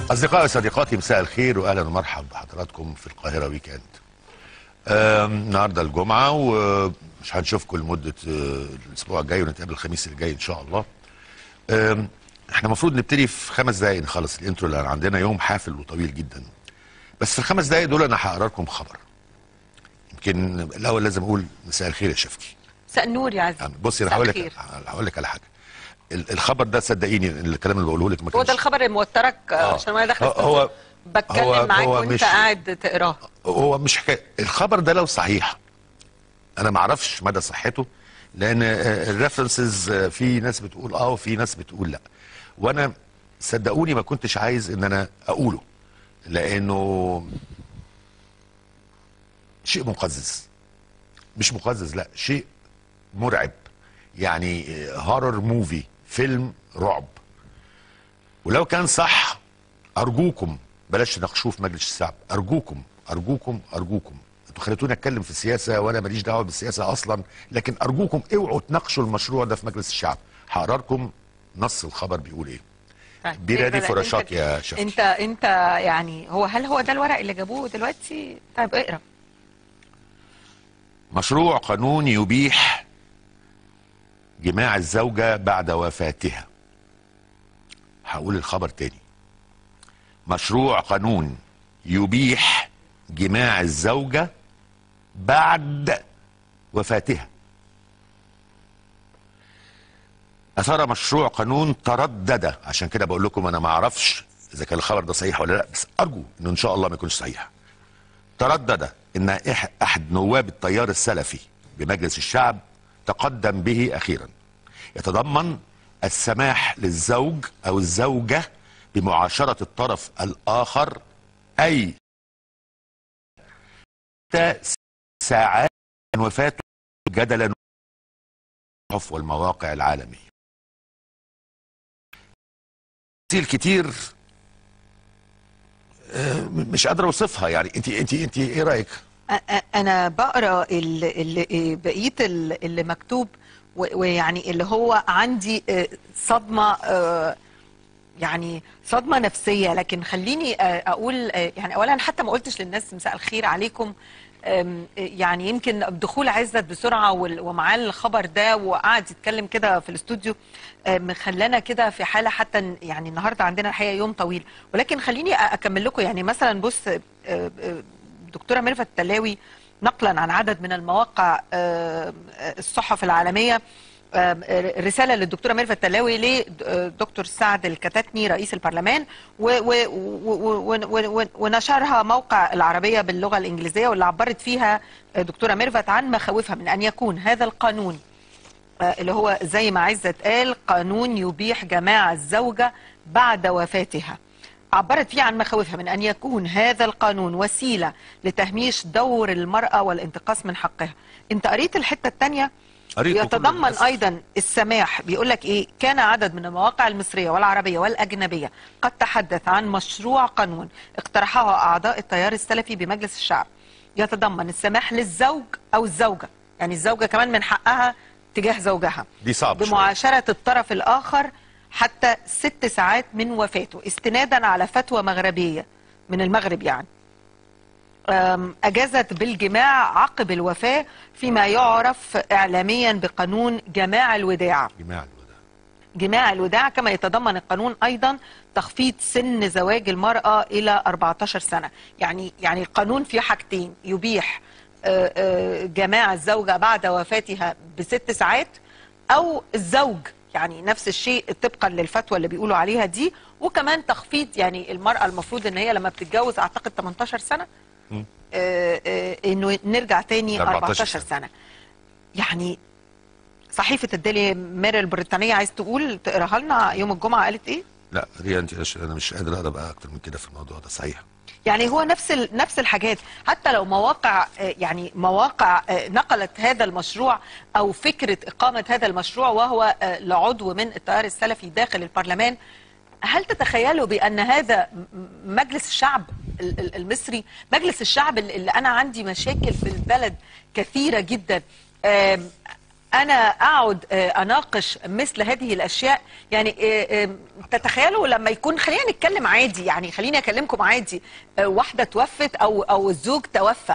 أصدقائي وصديقاتي مساء الخير وأهلا ومرحبا بحضراتكم في القاهرة ويكند آم، النهاردة الجمعة ومش هنشوفكم لمدة آه، الأسبوع الجاي ونتقابل الخميس الجاي إن شاء الله آم، احنا المفروض نبتدي في خمس دقايق نخلص الانترو لان عندنا يوم حافل وطويل جدا بس في الخمس دقايق دول انا هقرا لكم خبر يمكن الاول لازم اقول مساء الخير يا شفكي مساء النور يا عزيزي يعني بصي انا مساء هقول الخير. لك هقول لك على حاجه ال- الخبر ده صدقيني الكلام اللي بقوله لك ما هو كانش ده الخبر اللي موترك آه، آه. عشان وانا داخل هو- هو- بتكلم هو- معاك هو وانت مش- قاعد تقراه هو مش حكايه الخبر ده لو صحيح انا ما اعرفش مدى صحته لان الريفرنسز في ناس بتقول اه وفي ناس بتقول لا وانا صدقوني ما كنتش عايز ان انا اقوله لانه شيء مقزز مش مقزز لا شيء مرعب يعني هورر موفي فيلم رعب ولو كان صح ارجوكم بلاش تناقشوه في مجلس الشعب ارجوكم ارجوكم ارجوكم انتوا خليتوني اتكلم في السياسه وانا ماليش دعوه بالسياسه اصلا لكن ارجوكم اوعوا تناقشوا المشروع ده في مجلس الشعب هقرا لكم نص الخبر بيقول ايه طيب، Be ready إيه for a بقى؟ shock انت- يا شفقي. انت انت يعني هو هل هو ده الورق اللي جابوه دلوقتي طيب اقرا مشروع قانون يبيح جماع الزوجة بعد وفاتها هقول الخبر تاني مشروع قانون يبيح جماع الزوجة بعد وفاتها أثار مشروع قانون تردد عشان كده بقول لكم أنا ما أعرفش إذا كان الخبر ده صحيح ولا لا بس أرجو إنه إن شاء الله ما يكونش صحيح تردد ان إح- احد نواب التيار السلفي بمجلس الشعب تقدم به اخيرا يتضمن السماح للزوج او الزوجه بمعاشره الطرف الاخر اي ست ساعات من وفاته جدلا الصحف والمواقع العالميه تفاصيل كتير آه، مش قادر اوصفها يعني انت انت انت ايه رايك؟ أ- أ- انا بقرا ال- ال- بقيه ال- اللي مكتوب و- ويعني اللي هو عندي آه، صدمه آه، يعني صدمه نفسيه لكن خليني آه، اقول آه، يعني اولا حتى ما قلتش للناس مساء الخير عليكم آم، يعني يمكن دخول عزت بسرعه وال- ومعاه الخبر ده وقعد يتكلم كده في الاستوديو آم، خلانا كده في حاله حتى ن- يعني النهارده عندنا الحقيقه يوم طويل ولكن خليني أ- اكمل لكم يعني مثلا بص آه، آه، دكتوره ميرفت التلاوي نقلا عن عدد من المواقع آه، الصحف العالميه آم، رساله للدكتوره ميرفت التلاوي لدكتور سعد الكتاتني رئيس البرلمان و و و و و ونشرها موقع العربيه باللغه الانجليزيه واللي عبرت فيها دكتوره ميرفت عن مخاوفها من ان يكون هذا القانون آه، اللي هو زي ما عزت قال قانون يبيح جماع الزوجة بعد وفاتها عبرت فيه عن مخاوفها من أن يكون هذا القانون وسيلة لتهميش دور المرأة والانتقاص من حقها انت قريت الحتة الثانية قريت كله يتضمن للأسف. أيضا السماح بيقول لك إيه كان عدد من المواقع المصرية والعربية والأجنبية قد تحدث عن مشروع قانون اقترحه أعضاء التيار السلفي بمجلس الشعب يتضمن السماح للزوج أو الزوجة يعني الزوجة كمان من حقها تجاه زوجها دي صعبة شوية. بمعاشرة الطرف الآخر حتى ست ساعات من وفاته استنادا على فتوى مغربية من المغرب يعني أم، أجازت بالجماع عقب الوفاة فيما يعرف إعلاميا بقانون جماع الوداع جماع الوداع جماع الوداع كما يتضمن القانون ايضا تخفيض سن زواج المراه الى 14 سنه يعني يعني القانون فيه حاجتين يبيح آه، آه، جماع الزوجه بعد وفاتها بست ساعات او الزوج يعني نفس الشيء طبقا للفتوى اللي بيقولوا عليها دي وكمان تخفيض يعني المراه المفروض ان هي لما بتتجوز اعتقد 18 سنه مم. آه، آه، انه نرجع تاني 14 14 سنة. سنه يعني صحيفة الديلي مير البريطانية عايز تقول تقراها لنا يوم الجمعة قالت ايه؟ لا ريا انت أش- انا مش قادر اقرا بقى اكتر من كده في الموضوع ده صحيح يعني هو نفس ال... نفس الحاجات حتى لو مواقع آه، يعني مواقع آه، نقلت هذا المشروع او فكرة اقامة هذا المشروع وهو آه، لعضو من التيار السلفي داخل البرلمان هل تتخيلوا بان هذا م- مجلس الشعب ال- ال- المصري مجلس الشعب اللي اللي انا عندي مشاكل في البلد كثيرة جدا آم، انا اقعد آه، اناقش مثل هذه الاشياء يعني آه، آه، تتخيلوا لما يكون خلينا نتكلم عادي يعني خليني اكلمكم عادي آه، واحده توفت او او الزوج توفى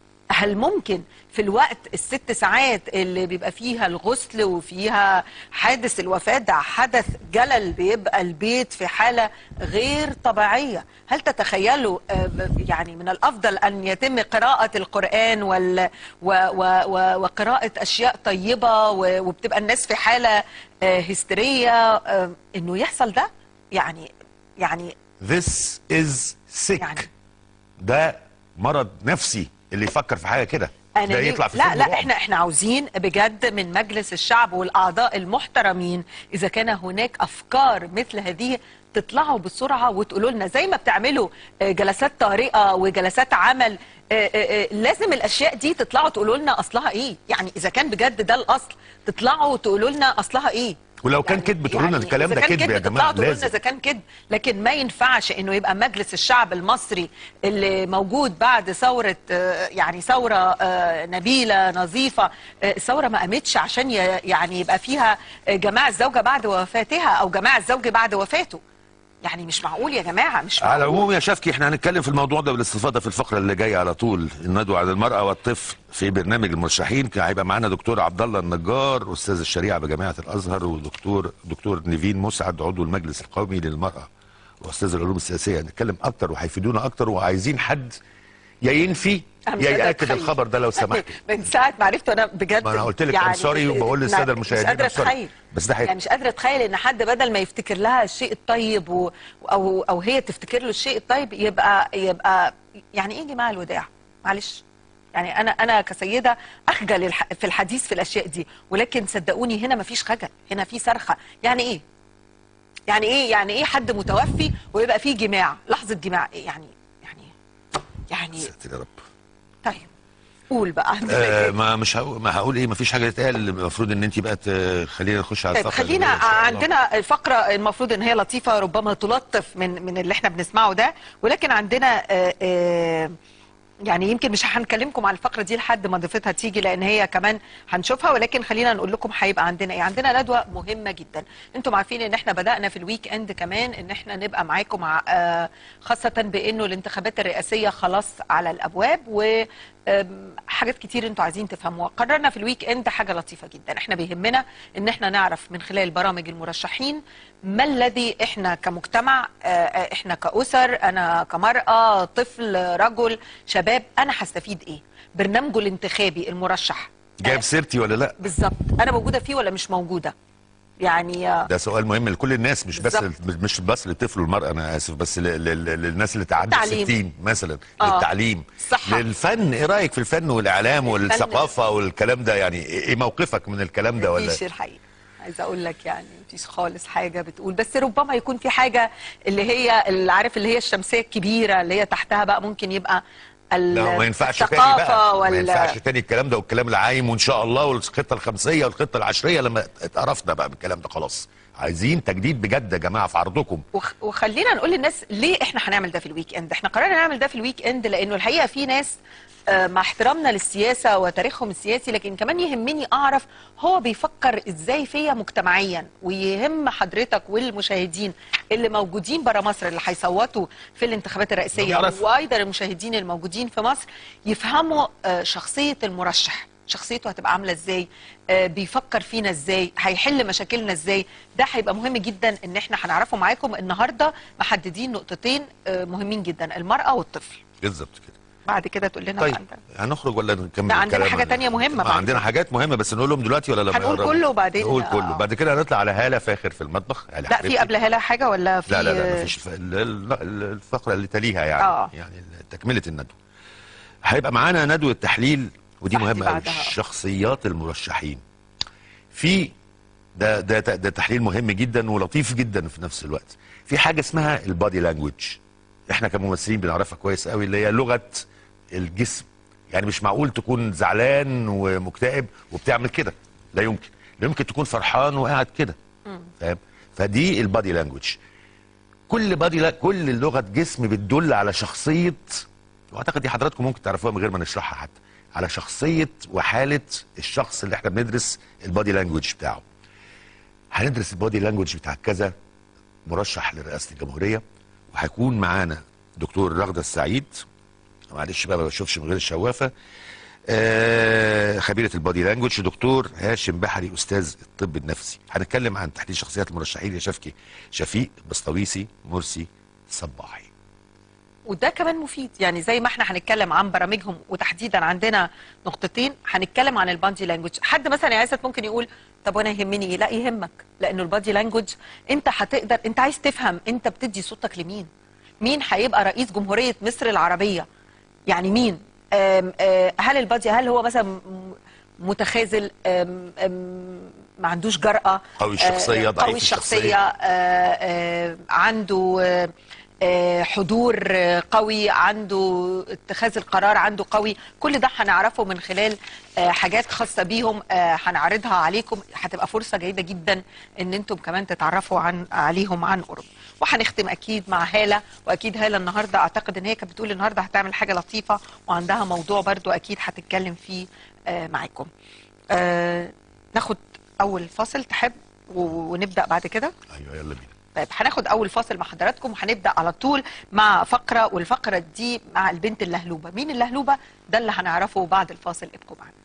هل ممكن في الوقت الست ساعات اللي بيبقى فيها الغسل وفيها حادث الوفاة ده حدث جلل بيبقى البيت في حالة غير طبيعية هل تتخيلوا آه، يعني من الأفضل أن يتم قراءة القرآن وال و و و وقراءة أشياء طيبة و- وبتبقى الناس في حالة آه، هستيرية آه، إنه يحصل ده يعني يعني This is sick يعني. ده مرض نفسي اللي يفكر في حاجه كده أنا ده ليه- يطلع في لا فيلم لا رعب. احنا احنا عاوزين بجد من مجلس الشعب والاعضاء المحترمين اذا كان هناك افكار مثل هذه تطلعوا بسرعه وتقولوا لنا زي ما بتعملوا آه، جلسات طارئه وجلسات عمل آه، آه، آه، لازم الاشياء دي تطلعوا تقولوا لنا اصلها ايه يعني اذا كان بجد ده الاصل تطلعوا تقولوا لنا اصلها ايه ولو كان يعني- كذب تقولوا لنا يعني الكلام إذا ده كان كذب يا تطلعوا جماعه تقولوا لنا لازم اذا كان كذب لكن ما ينفعش انه يبقى مجلس الشعب المصري اللي موجود بعد ثوره آه، يعني ثوره آه، نبيله نظيفه آه، الثوره ما قامتش عشان ي- يعني يبقى فيها آه، جماع الزوجه بعد وفاتها او جماع الزوج بعد وفاته يعني مش معقول يا جماعه مش على معقول العموم يا شفكي احنا هنتكلم في الموضوع ده بالاستفاضه في الفقره اللي جايه على طول الندوه عن المراه والطفل في برنامج المرشحين كان هيبقى معانا دكتور عبد الله النجار استاذ الشريعه بجامعه الازهر ودكتور دكتور نيفين مسعد عضو المجلس القومي للمراه واستاذ العلوم السياسيه هنتكلم اكتر وهيفيدونا اكتر وعايزين حد يا ينفي أنا مش يا قادرة ياكد أتخيل. الخبر ده لو سمحت من ساعه ما عرفت انا بجد ما أنا قلت لك I'm sorry وبقول للسادة ما- المشاهدين مش قادره I'm sorry. اتخيل بس ده حقيقي. يعني مش قادره اتخيل ان حد بدل ما يفتكر لها الشيء الطيب و... او او هي تفتكر له الشيء الطيب يبقى يبقى يعني ايه جماع الوداع معلش يعني انا انا كسيده اخجل الح... في الحديث في الاشياء دي ولكن صدقوني هنا مفيش خجل هنا في صرخه يعني ايه يعني ايه يعني ايه حد متوفي ويبقى فيه جماع لحظه جماع إيه يعني يعني يعني ساتر يا رب طيب قول بقى عندنا آه إيه؟ ما مش هقول ما هقول ايه ما فيش حاجه تتقال المفروض ان انت بقى ت- خلينا نخش على طيب الفقره اللي خلينا جاية إن شاء الله. عندنا الفقرة المفروض ان هي لطيفة ربما تلطف من من اللي احنا بنسمعه ده ولكن عندنا آه، آه، يعني يمكن مش هنكلمكم عن الفقرة دي لحد ما ضيفتها تيجي لان هي كمان هنشوفها ولكن خلينا نقول لكم هيبقى عندنا ايه عندنا ندوة مهمة جدا انتم عارفين ان احنا بدأنا في الويك اند كمان ان احنا نبقى معاكم مع آه، خاصة بانه الانتخابات الرئاسية خلاص على الابواب و أم، حاجات كتير انتوا عايزين تفهموها قررنا في الويك اند حاجه لطيفه جدا احنا بيهمنا ان احنا نعرف من خلال برامج المرشحين ما الذي احنا كمجتمع آه، آه، احنا كاسر انا كمراه طفل رجل شباب انا هستفيد ايه برنامجه الانتخابي المرشح جايب سيرتي ولا لا بالظبط انا موجوده فيه ولا مش موجوده يعني آه، ده سؤال مهم لكل الناس مش بس بالظبط. مش بس للطفل والمرأة أنا آسف بس ل- ل- ل- للناس اللي تعدوا التعليم. 60 مثلا آه. للتعليم الصحة. للفن إيه رأيك في الفن والإعلام والثقافة والكلام ده يعني إيه موقفك من الكلام ده ولا مفيش الحقيقه عايزه اقول لك يعني مفيش خالص حاجه بتقول بس ربما يكون في حاجه اللي هي اللي عارف اللي هي الشمسيه الكبيره اللي هي تحتها بقى ممكن يبقى ال- لا ما ينفعش تاني الثقافه بقى ما ولا ينفعش تاني الكلام ده والكلام العايم وإن شاء الله والخطة الخمسية والخطة العشرية لما اتقرفنا بقى بالكلام ده خلاص عايزين تجديد بجد يا جماعة في عرضكم وخ- وخلينا نقول للناس ليه احنا هنعمل ده في الويك اند احنا قررنا نعمل ده في الويك اند لانه الحقيقه في ناس آه، مع احترامنا للسياسه وتاريخهم السياسي لكن كمان يهمني اعرف هو بيفكر ازاي فيا مجتمعيا ويهم حضرتك والمشاهدين اللي موجودين برا مصر اللي هيصوتوا في الانتخابات الرئاسيه يعرف. وايضا المشاهدين الموجودين في مصر يفهموا آه، شخصيه المرشح شخصيته هتبقى عامله ازاي آه، بيفكر فينا ازاي هيحل مشاكلنا ازاي ده هيبقى مهم جدا ان احنا هنعرفه معاكم النهارده محددين نقطتين آه، مهمين جدا المراه والطفل بالظبط كده بعد كده تقول لنا طيب بقى انت هنخرج ولا نكمل لا، عندنا الكلام حاجة ولا- تانية مهمة ما بعد عندنا كده. حاجات مهمة بس نقولهم دلوقتي ولا لما هنقول يقربوا؟ كله وبعدين- نقول كله آه. بعد كده هنطلع على هالة فاخر في المطبخ هالة لا حبيبتي. في قبل هلا حاجه ولا في لا لا لا مفيش ف- ال- ال- ال- الفقرة اللي تليها يعني آه. يعني تكملة الندوة هيبقى معانا ندوة تحليل ودي صح، دي مهمة قوي بعدها. شخصيات المرشحين في ده ده ده تحليل مهم جدا ولطيف جدا في نفس الوقت في حاجة اسمها البادي لانجوج احنا كممثلين بنعرفها كويس قوي اللي هي لغة الجسم يعني مش معقول تكون زعلان ومكتئب وبتعمل كده لا يمكن لا يمكن تكون فرحان وقاعد كده فاهم فدي البادي لانجوج كل بادي لا كل لغه جسم بتدل على شخصيه واعتقد دي حضراتكم ممكن تعرفوها من غير ما نشرحها حتى على شخصيه وحاله الشخص اللي احنا بندرس البادي لانجوج بتاعه هندرس البادي لانجوج بتاع كذا مرشح لرئاسه الجمهوريه وهيكون معانا دكتور رغده السعيد معلش بقى ما بشوفش من غير الشوافه آه خبيره البادي لانجوج دكتور هاشم بحري استاذ الطب النفسي هنتكلم عن تحليل شخصيات المرشحين يا شفكي شفيق بسطويسي مرسي صباحي وده كمان مفيد يعني زي ما احنا هنتكلم عن برامجهم وتحديدا عندنا نقطتين هنتكلم عن البادي لانجوج حد مثلا يا عزت ممكن يقول طب وانا يهمني ايه لا يهمك لانه البادي لانجوج انت هتقدر انت عايز تفهم انت بتدي صوتك لمين مين هيبقى رئيس جمهوريه مصر العربيه يعني مين آم آم هل البادي هل هو مثلا م- متخاذل آم آم ما عندوش جرأة قوي الشخصية، آه، ضعيف قوي الشخصية الشخصية. آه، آه، عنده آه، آه، حضور آه، قوي عنده اتخاذ القرار عنده قوي كل ده هنعرفه من خلال آه، حاجات خاصة بيهم آه، هنعرضها عليكم هتبقى فرصة جيدة جدا ان انتم كمان تتعرفوا عن عليهم عن قرب وهنختم اكيد مع هالة واكيد هالة النهاردة اعتقد ان هي كانت بتقول النهاردة هتعمل حاجة لطيفة وعندها موضوع برضو اكيد هتتكلم فيه آه، معاكم آه، ناخد اول فاصل تحب و- ونبدأ بعد كده ايوه يلا بينا طيب هناخد اول فاصل مع حضراتكم وهنبدا على طول مع فقره والفقره دي مع البنت اللهلوبه مين اللهلوبه ده اللي هنعرفه بعد الفاصل ابقوا معانا